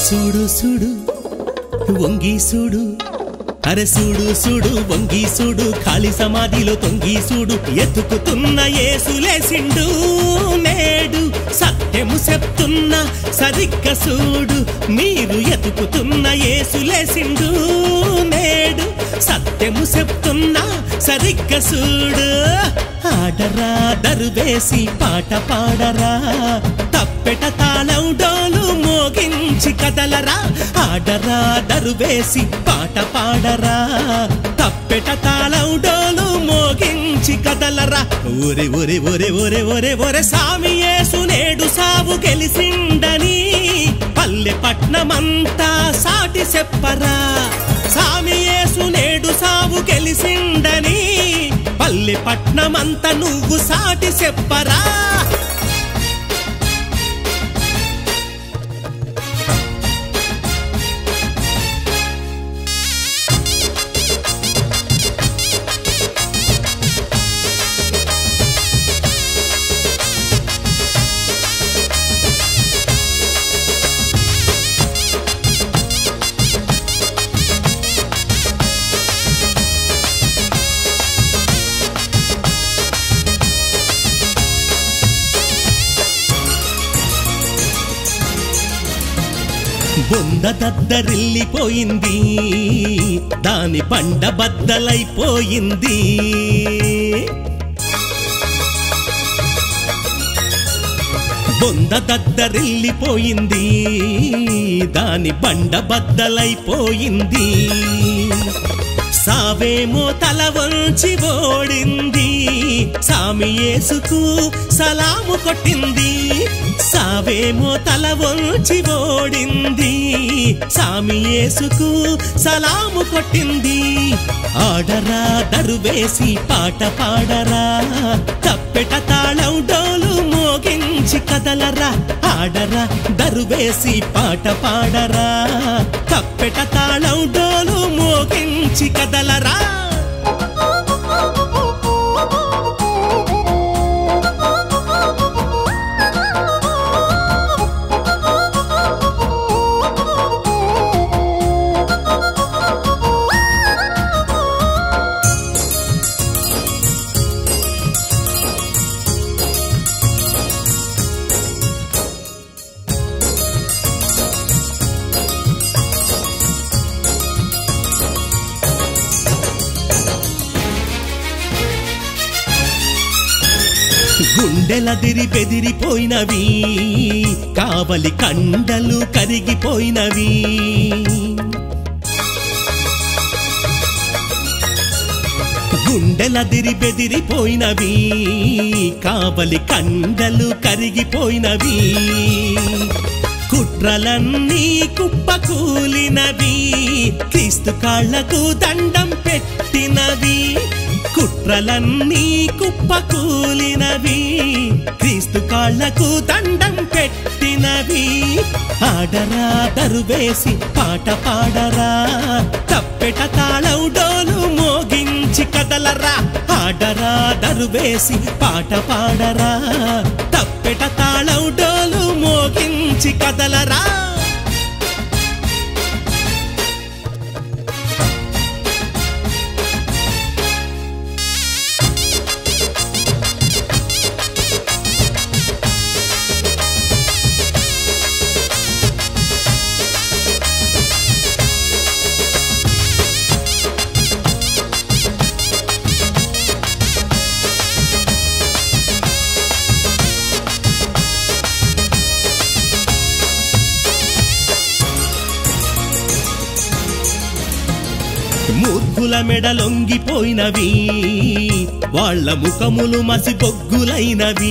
సూడు సూడు వంగి సూడు అరే సూడు సూడు వంగి సూడు ఖాళీ సమాధిలో తొంగి సూడు ఎత్తుకుతున్న ఏసులేసిండు నేడు సత్యము చెప్తున్నా సరిగ్గా సూడు మీరు ఎతుకుతున్న ఏసులేసిండు నేడు సత్యము చెప్తున్నా సరిగ్గా సూడు ఆడరా దరువేసి పాట పాడరా తప్పెట తాళం డోలు మోగించి కదలరా ఆడరా దరువేసి పాట పాడరా తప్పెట తాళం డోలు మోగించి కదలరా ఒరే ఒరే ఒరే ఒరే ఒరే ఒరే సామి యేసు నేడు సావు గెలిసిండని పల్లె పట్నమంతా సాటి చెప్పరా సామి యేసు నేడు సావు గెలిసిండని పల్లె పట్నమంతా నువ్వు సాటి చెప్పరా బొంద దద్దరిల్లిపోయింది దాని బండ బద్దలైపోయింది బొంద దద్దరిల్లిపోయింది దాని బండ బద్దలైపోయింది సావేమో తల వంచి ఓడింది సామి యేసుకు సలాము కొట్టింది సావేమో తల వంచి ఓడింది సామి యేసుకు సలాము కొట్టింది ఆడరా దరువేసి పాట పాడరా తప్పెట తాళం డోలు మోగించి కదలరా ఆడరా దరువేసి పాట పాడరా తప్పెట తాళం డోలు మోగించి కదలరా గుండెలదిరి బెదిరిపోయినవి కావలి కండలు కరిగిపోయినవి గుండెలదిరి బెదిరిపోయినవి కావలి కండలు కరిగిపోయినవి కుట్రలన్నీ కుప్పకూలినవి క్రీస్తు కాళ్లకు దండం పెట్టినవి కుట్రలన్నీ కుప్పకూలినవి క్రీస్తు కాళ్లకు దండం పెట్టినవి ఆడరా దరువేసి పాట పాడరా తప్పెట తాళం డోలు మోగించి కదలరా ఆడరా దరువేసి పాట పాడరా తప్పెట తాళం డోలు మోగించి కదలరా మూర్ఖుల మెడలొంగిపోయినవి వాళ్ళ ముఖములు మసి బొగ్గులైనవి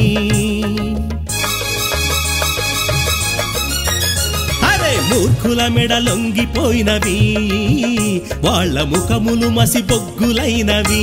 అరే మూర్ఖుల మెడలొంగిపోయినవి వాళ్ళ ముఖములు మసి బొగ్గులైనవి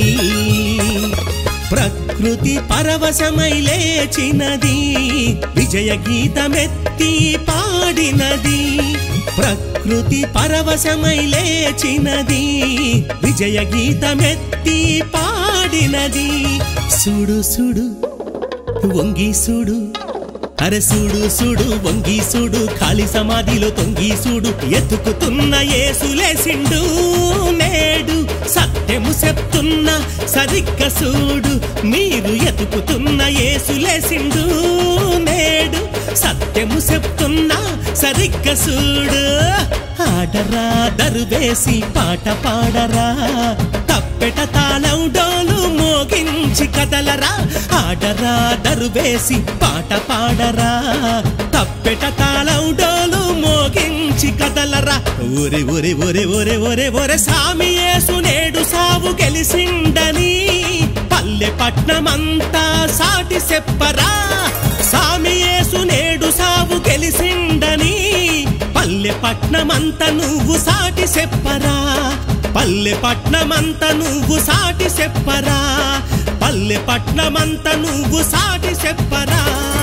ప్రకృతి పరవశమై లేచినది విజయ గీతమెత్తి పాడినది ప్రకృతి పరవశమై లేచినది విజయ గీతమెత్తి పాడినది సుడు సుడు వంగి సుడు అరే సూడు సూడు వంగి సూడు ఖాళీ సమాధిలో తొంగి సూడు ఎత్తుకుతున్న ఏసులేసిండు నేడు సత్యము చెప్తున్నా సరిగ్గా సూడు మీరు ఎతుకుతున్న ఏసులేసిండు నేడు సత్యము చెప్తున్నా సరిగ్గా సూడు ఆడరా దరువేసి పాట పాడరా తప్పెట తాళం డోలు మోగించి కదలరా ఆడరా దరువేసి పాట పాడరా తప్పెట తాళం డోలు మోగించి కదలరా ఒరే ఒరే ఒరే ఒరే ఒరే ఒరే సామి యేసు నేడు సావు గెలిసిండని పల్లె పట్నమంతా సాటి చెప్పరా సామి యేసు నేడు సావు గెలిసిండని పల్లె పట్నమంత నువ్వు సాటి చెప్పరా పల్లె పట్నమంత నువ్వు సాటి చెప్పరా పల్లె పట్నమంత నువ్వు సాటి చెప్పరా